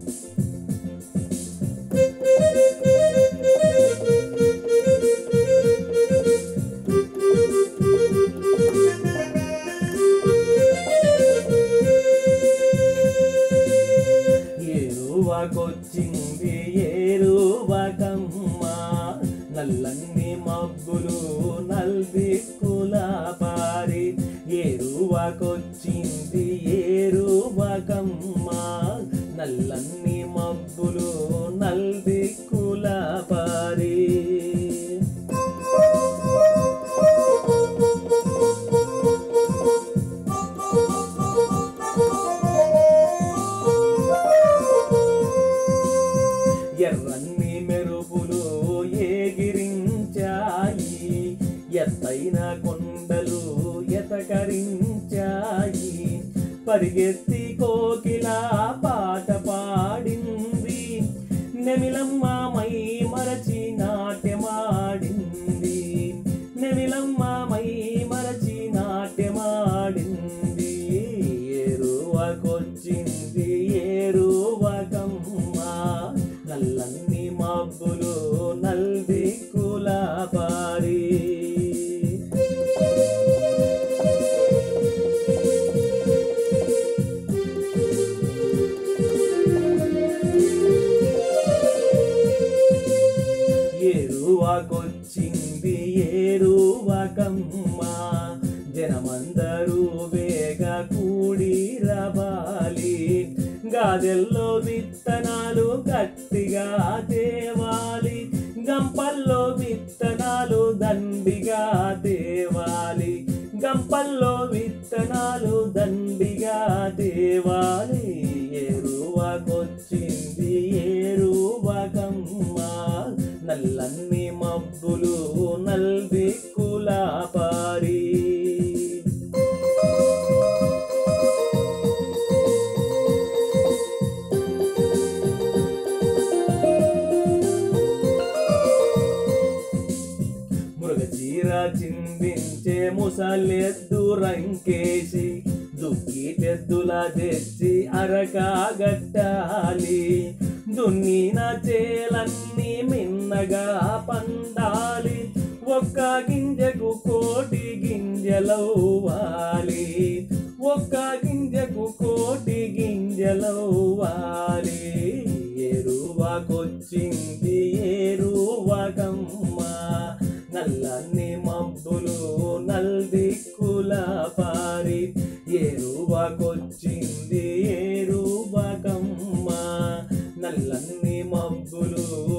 ఏరువాకొచ్చింది ఏరువాకమ్మ నల్లన్ని మబ్బులు నల్దిక్కుల పారి ఏరువాకొచ్చింది ఏరువాకమ్మ నల్లన్ని మబ్బులు నల్దిక్కుల పారి ఎర్రన్ని మెరుపులు ఏగిరించాయి ఎత్తైన కొండలు ఎతకరించాయి పరిగెత్తి కోకిల పాట పాడింది నెమిలమ్మ మై మరచి నాట్యమాడింది నెమిలమ్మ మై మరచి నాట్యమాడింది ఏరువకొచ్చింది ఏరువకమ్మ నల్లన్ని మబ్బులు నల్దిక్కుల పారి ఏరువాకొచ్చింది ఏరువాకమ్మ జనమందరూ వేగ కూడి రవాలి గాదెల్లో విత్తనాలు గట్టిగా తేవాలి గంపల్లో విత్తనాలు దండిగా తేవాలి గంపల్లో విత్తనాలు దండిగా తేవాలి ఏరువాకొచ్చింది ఏరువాకమ్మ నల్లన్ని మబ్బులు నల్దిక్కుల పారి మృగచీర చిందించే ముసలెద్దు రంకేసి దుక్కి తెద్దుల తెచ్చి అరకాగట్టాలి దున్నిన చేలన్నీ మిన్నగా పండాలి ఒక్క గింజకు కోటి గింజలవ్వాలి ఒక్క గింజకు కోటి గింజలవ్వాలి ఎరువాకొచ్చింది ఏరువాకమ్మ నల్లని మబ్బులు నల్దిక్కుల పారి ఏరువాకొచ్చింది ఏరువాకమ్మ నల్లని మబ్బులు